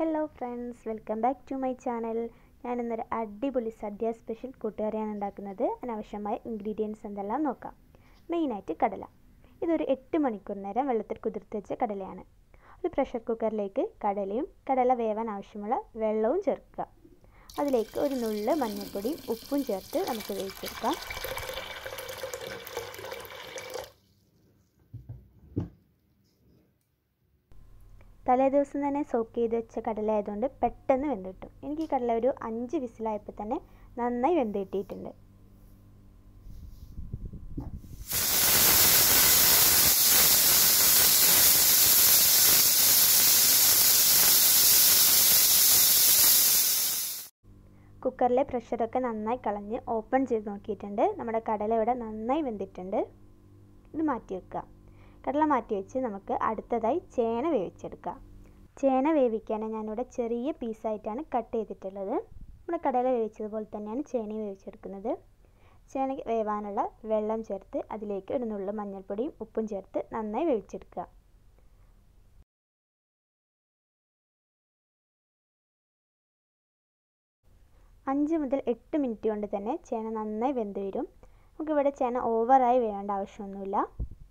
hello friends welcome back to my channel ഞാനിന്നൊരു അടിപൊളി sadya special കൂട്ടുകറിയാണ് ഉണ്ടാക്കുന്നത് അതിനാവശ്യമായ ഇൻഗ്രീഡിയൻസ് എന്തെല്ലാം നോക്കാം മെയിനായിട്ട് കടല ഇതൊരു എട്ട് മണിക്കൂർ നേരം വെള്ളത്തിൽ കുതിർത്ത് വെച്ച കടലയാണ് ഒരു പ്രഷർ കുക്കറിലേക്ക് കടലയും കടല വേവാൻ ആവശ്യമുള്ള വെള്ളവും ചേർക്കുക അതിലേക്ക് ഒരു നുള്ള് മഞ്ഞൾപ്പൊടിയും ഉപ്പും ചേർത്ത് നമുക്ക് വേവിച്ചെടുക്കാം തലേ ദിവസം തന്നെ സോക്ക് ചെയ്ത് വെച്ച കടല ആയതുകൊണ്ട് പെട്ടെന്ന് വെന്ത് കിട്ടും എനിക്ക് ഈ കടല ഒരു അഞ്ച് വിസിലായപ്പോൾ തന്നെ നന്നായി വെന്ത് കിട്ടിയിട്ടുണ്ട് കുക്കറിലെ പ്രഷറൊക്കെ നന്നായി കളഞ്ഞ് ഓപ്പൺ ചെയ്ത് നോക്കിയിട്ടുണ്ട് നമ്മുടെ കടല ഇവിടെ നന്നായി വെന്തിട്ടുണ്ട് ഇത് മാറ്റി വെക്കുക കടല മാറ്റി വെച്ച് നമുക്ക് അടുത്തതായി ചേന വേവിച്ചെടുക്കാം ചേന വേവിക്കാൻ ഞാനിവിടെ ചെറിയ പീസായിട്ടാണ് കട്ട് ചെയ്തിട്ടുള്ളത് നമ്മുടെ കടല വേവിച്ചതുപോലെ തന്നെയാണ് ചേന വേവിച്ചെടുക്കുന്നത് ചേന വേവാനുള്ള വെള്ളം ചേർത്ത് അതിലേക്ക് ഒരു നുള്ളു മഞ്ഞൾപ്പൊടിയും ഉപ്പും ചേർത്ത് നന്നായി വേവിച്ചെടുക്കുക അഞ്ച് മുതൽ എട്ട് മിനിറ്റ് കൊണ്ട് തന്നെ ചേന നന്നായി വെന്ത് വരും നമുക്കിവിടെ ചേന ഓവറായി വേവേണ്ട ആവശ്യമൊന്നുമില്ല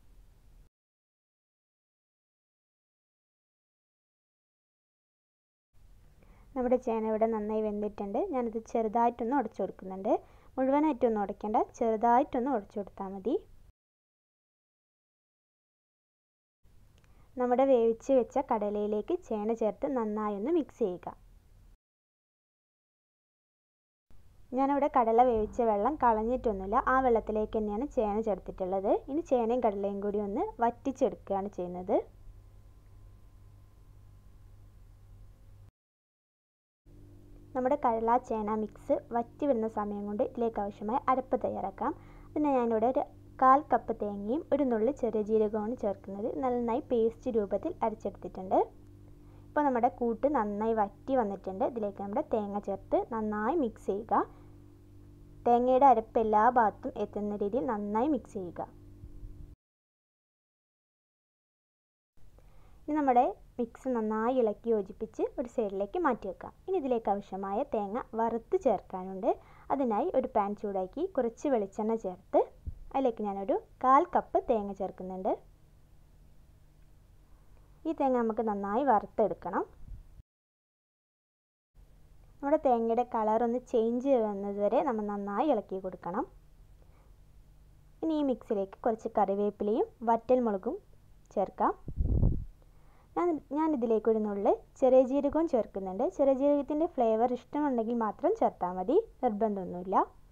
നമ്മുടെ ചേന ഇവിടെ നന്നായി വെന്തിട്ടുണ്ട് ഞാനിത് ചെറുതായിട്ടൊന്ന് ഉടച്ചു കൊടുക്കുന്നുണ്ട് മുഴുവനായിട്ടൊന്നും ഉടയ്ക്കേണ്ട ചെറുതായിട്ടൊന്ന് ഉടച്ചു കൊടുത്താൽ മതി നമ്മുടെ വേവിച്ച് വെച്ച കടലയിലേക്ക് ചേന ചേർത്ത് നന്നായി ഒന്ന് മിക്സ് ചെയ്യുക ഞാനിവിടെ കടല വേവിച്ച വെള്ളം കളഞ്ഞിട്ടൊന്നുമില്ല ആ വെള്ളത്തിലേക്ക് തന്നെയാണ് ചേന ചേർത്തിട്ടുള്ളത് ഇനി ചേനയും കടലയും കൂടി ഒന്ന് വറ്റിച്ചെടുക്കുകയാണ് ചെയ്യുന്നത് നമ്മുടെ കടല ചേന മിക്സ് വറ്റി വരുന്ന സമയം കൊണ്ട് ഇതിലേക്ക് ആവശ്യമായ അരപ്പ് തയ്യാറാക്കാം അതിന് ഞാനിവിടെ ഒരു കാൽ കപ്പ് തേങ്ങയും ഒരു നുള്ളി ചെറിയ ജീരകമാണ് ചേർക്കുന്നത് നന്നായി പേസ്റ്റ് രൂപത്തിൽ അരച്ചെടുത്തിട്ടുണ്ട് ഇപ്പോൾ നമ്മുടെ കൂട്ട് നന്നായി വറ്റി വന്നിട്ടുണ്ട് ഇതിലേക്ക് നമ്മുടെ തേങ്ങ ചേർത്ത് നന്നായി മിക്സ് ചെയ്യുക തേങ്ങയുടെ അരപ്പ് എല്ലാ ഭാഗത്തും എത്തുന്ന രീതിയിൽ നന്നായി മിക്സ് ചെയ്യുക ഇനി നമ്മുടെ മിക്സ് നന്നായി ഇളക്കി യോജിപ്പിച്ച് ഒരു സൈഡിലേക്ക് മാറ്റി വെക്കാം ഇനി ഇതിലേക്ക് ആവശ്യമായ തേങ്ങ വറുത്ത് ചേർക്കാനുണ്ട് അതിനായി ഒരു പാൻ ചൂടാക്കി കുറച്ച് വെളിച്ചെണ്ണ ചേർത്ത് അതിലേക്ക് ഞാനൊരു കാൽ കപ്പ് തേങ്ങ ചേർക്കുന്നുണ്ട് ഈ തേങ്ങ നമുക്ക് നന്നായി വറുത്തെടുക്കണം നമ്മുടെ തേങ്ങയുടെ കളർ ഒന്ന് ചേഞ്ച് വന്നത് വരെ നമ്മൾ നന്നായി ഇളക്കി കൊടുക്കണം ഇനി ഈ മിക്സിലേക്ക് കുറച്ച് കറിവേപ്പിലയും വറ്റൽ മുളകും ചേർക്കാം ഞാൻ ഞാൻ ഇതിലേക്ക് ഒരു നുള്ളി ചെറിയ ജീരകവും ചേർക്കുന്നുണ്ട് ചെറിയ ജീരകത്തിൻ്റെ ഫ്ലേവർ ഇഷ്ടമുണ്ടെങ്കിൽ മാത്രം ചേർത്താൽ മതി നിർബന്ധമൊന്നുമില്ല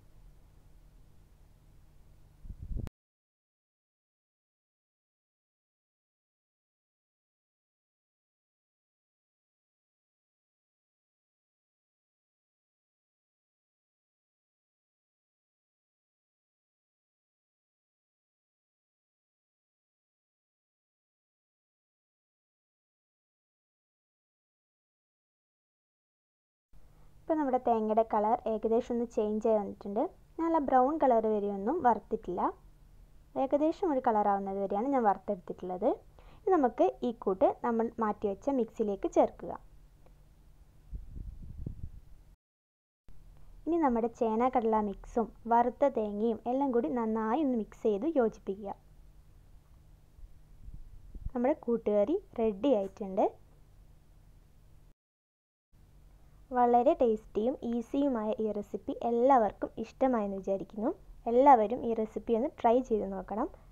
ഇപ്പോൾ നമ്മുടെ തേങ്ങയുടെ കളർ ഏകദേശം ഒന്ന് ചേഞ്ച് ആയി വന്നിട്ടുണ്ട് നല്ല ബ്രൗൺ കളർ വരെയൊന്നും വറുത്തിട്ടില്ല ഏകദേശം ഒരു കളർ ആവുന്നത് വരെയാണ് ഞാൻ വറുത്തെടുത്തിട്ടുള്ളത് ഇനി നമുക്ക് ഈ കൂട്ട് നമ്മൾ മാറ്റി വെച്ച മിക്സിയിലേക്ക് ചേർക്കുക ഇനി നമ്മുടെ ചേന കടല മിക്സും വറുത്ത തേങ്ങയും എല്ലാം കൂടി നന്നായി ഒന്ന് മിക്സ് ചെയ്ത് യോജിപ്പിക്കുക നമ്മുടെ കൂട്ടുകറി റെഡി ആയിട്ടുണ്ട് വളരെ ടേസ്റ്റിയും ഈസിയുമായ ഈ റെസിപ്പി എല്ലാവർക്കും ഇഷ്ടമായെന്ന് വിചാരിക്കുന്നു എല്ലാവരും ഈ റെസിപ്പി ഒന്ന് ട്രൈ ചെയ്ത് നോക്കണം